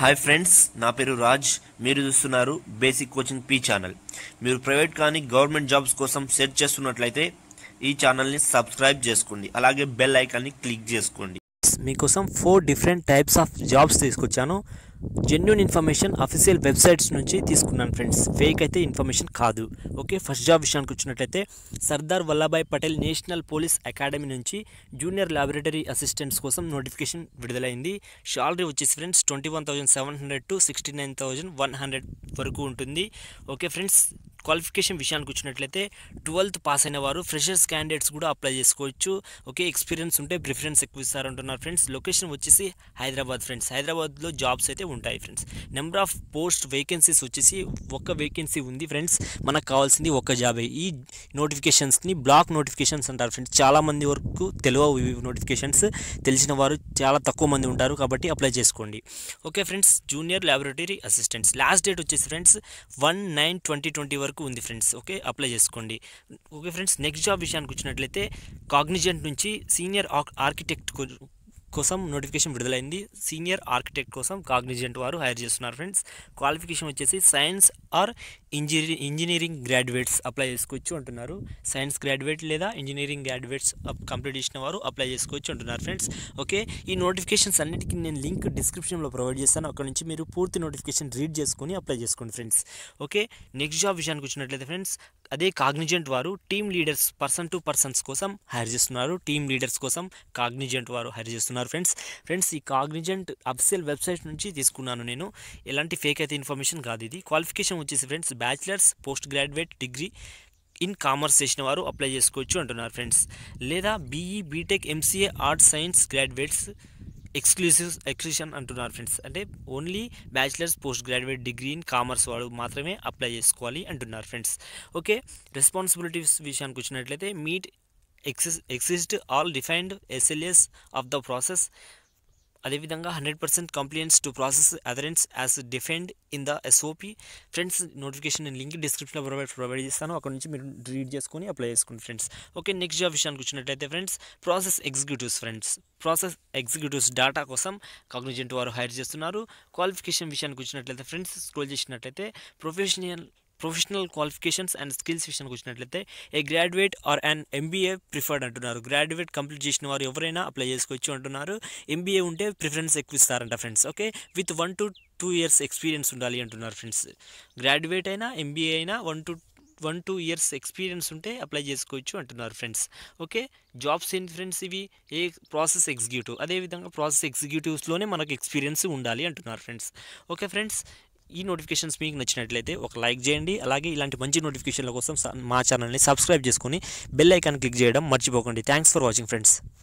hi friends నా పేరు రాజ్ మీరు చూస్తున్నారు బేసిక్ కోచింగ్ పీ ఛానల్ మీరు ప్రైవేట్ కానీ గవర్నమెంట్ జాబ్స్ కోసం సెర్చ్ చేస్తున్నట్లయితే ఈ ఛానల్ని సబ్స్క్రైబ్ చేసుకోండి అలాగే బెల్ ఐకాన్ని క్లిక్ చేసుకోండి మీకోసం four different types of jobs తీసుకొచ్చాను జెన్యున్ ఇన్ఫర్మేషన్ అఫీషియల్ వెబ్సైట్స్ నుంచి తీసుకున్నాను ఫ్రెండ్స్ ఫేక్ అయితే ఇన్ఫర్మేషన్ కాదు ఓకే ఫస్ట్ జాబ్ విషయానికి వచ్చినట్లయితే Sardar Vallabhbhai Patel national police academy నుంచి జూనియర్ ల్యాబొరేటరీ అసిస్టెంట్స్ కోసం నోటిఫికేషన్ విడుదలైంది శాలరీ వచ్చేసి friends twenty one thousand seven hundred to sixty nine thousand one hundred వరకు ఉంటుంది ఓకే ఫ్రెండ్స్ క్వాలిఫికేషన్ విషయానికి వచ్చినట్లయితే ట్వెల్త్ పాస్ అయిన వారు ఫ్రెషర్స్ క్యాండిడేట్స్ కూడా అప్లై చేసుకోవచ్చు ఓకే ఎక్స్పీరియన్స్ ఉంటే ప్రిఫరెన్స్ ఎక్కువ ఇస్తారంటున్నారు ఫ్రెండ్స్ లొకేషన్ వచ్చేసి హైదరాబాద్ ఫ్రెండ్స్ హైదరాబాద్లో జాబ్స్ అయితే ఉంటాయి friends number of post vacancies వచ్చేసి ఒక్క వేకెన్సీ ఉంది ఫ్రెండ్స్ మనకు కావాల్సింది ఒక్క జాబే ఈ నోటిఫికేషన్స్ని బ్లాక్ నోటిఫికేషన్స్ అంటారు ఫ్రెండ్స్ చాలా మంది వరకు తెలియవు ఇవి నోటిఫికేషన్స్ తెలిసిన వారు చాలా తక్కువ మంది ఉంటారు కాబట్టి అప్లై చేసుకోండి okay friends junior laboratory assistants last date వచ్చేసి friends one nine twenty twenty వరకు ఉంది ఫ్రెండ్స్ ఓకే అప్లై చేసుకోండి ఓకే ఫ్రెండ్స్ నెక్స్ట్ జాబ్ విషయానికి వచ్చినట్లయితే కాగ్నిజెంట్ నుంచి సీనియర్ ఆర్కిటెక్ట్ కోసం నోటిఫికేషన్ విడుదలైంది సీనియర్ ఆర్కిటెక్ట్ కోసం కాగ్నిజెంట్ వారు హైర్ చేస్తున్నారు ఫ్రెండ్స్ క్వాలిఫికేషన్ వచ్చేసి science or engineering engineering graduates apply చేసుకోవచ్చు అంటున్నారు సైన్స్ గ్రాడ్యుయేట్ లేదా ఇంజనీరింగ్ గ్రాడ్యుయేట్స్ కంప్లీట్ చేసిన వారు అప్లై చేసుకోవచ్చు అంటున్నారు ఫ్రెండ్స్ ఓకే ఈ నోటిఫికేషన్స్ అన్నిటికీ నేను లింక్ డిస్క్రిప్షన్లో ప్రొవైడ్ చేస్తాను అక్కడ నుంచి మీరు పూర్తి నోటిఫికేషన్ రీడ్ చేసుకొని అప్లై చేసుకోండి ఫ్రెండ్స్ ఓకే నెక్స్ట్ జాబ్ విషయానికి వచ్చినట్లయితే ఫ్రెండ్స్ అదే కాగ్నిజెంట్ వారు team leaders person to persons కోసం హైర్ చేస్తున్నారు టీమ్ లీడర్స్ కోసం కాగ్నిజెంట్ వారు హైర్ చేస్తున్నారు ఫ్రెండ్స్ ఫ్రెండ్స్ ఈ కాగ్నిజెంట్ అఫిషియల్ వెబ్సైట్ నుంచి తీసుకున్నాను నేను ఎలాంటి ఫేక్ అయితే ఇన్ఫర్మేషన్ కాదు ఇది క్వాలిఫికేషన్ వచ్చేసి friends bachelors post graduate degree in commerce చేసిన వారు అప్లై చేసుకోవచ్చు అంటున్నారు ఫ్రెండ్స్ లేదా BE B Tech MCA arts science graduates exclusive exclusion అంటున్నారు ఫ్రెండ్స్ అంటే only bachelors post graduate degree in commerce వాడు మాత్రమే అప్లై చేసుకోవాలి అంటున్నారు ఫ్రెండ్స్ ఓకే రెస్పాన్సిబిలిటీస్ విషయానికి వచ్చినట్లయితే meet exis exist all defined SLS of the process అదేవిధంగా hundred percent complaints to process adherence as defend in the SOP friends notification నేను link డిస్క్రిప్షన్లో provide provide చేస్తాను అక్కడ నుంచి మీరు రీడ్ చేసుకొని అప్లై చేసుకోండి ఫ్రెండ్స్ ఓకే నెక్స్ట్ జాబ్ విషయానికి వచ్చినట్లయితే friends process executives friends process executives data కోసం కాగ్నిజెంట్ వారు హైర్ చేస్తున్నారు క్వాలిఫికేషన్ విషయానికి వచ్చినట్లయితే ఫ్రెండ్స్ స్క్రోల్ చేసినట్లయితే professional professional qualifications and skills విషయానికి వచ్చినట్లయితే A graduate or and MBA preferred అంటున్నారు గ్రాడ్యుయేట్ కంప్లీట్ చేసిన వారు ఎవరైనా అప్లై చేసుకోవచ్చు అంటున్నారు ఎంబీఏ ఉంటే ప్రిఫరెన్స్ ఎక్కువ ఇస్తారంట friends okay with one to two years experience ఉండాలి అంటున్నారు ఫ్రెండ్స్ గ్రాడ్యుయేట్ అయినా ఎంబీఏ అయినా one to one two years experience ఉంటే అప్లై చేసుకోవచ్చు అంటున్నారు ఫ్రెండ్స్ ఓకే జాబ్స్ ఏంటి ఫ్రెండ్స్ ఇవి ఏ ప్రాసెస్ ఎగ్జిక్యూటివ్ అదేవిధంగా ప్రాసెస్ ఎగ్జిక్యూటివ్స్లోనే మనకు ఎక్స్పీరియన్స్ ఉండాలి అంటున్నారు ఫ్రెండ్స్ ఓకే ఫ్రెండ్స్ ఈ నోటిఫికేషన్స్ మీకు నచ్చినట్లయితే ఒక లైక్ చేయండి అలాగే ఇలాంటి మంచి నోటిఫికేషన్ల కోసం మా ఛానల్ని సబ్స్క్రైబ్ చేసుకొని బెల్ ఐకాన్ క్లిక్ చేయడం మర్చిపోకండి థ్యాంక్స్ ఫర్ వాచింగ్ ఫ్రెండ్స్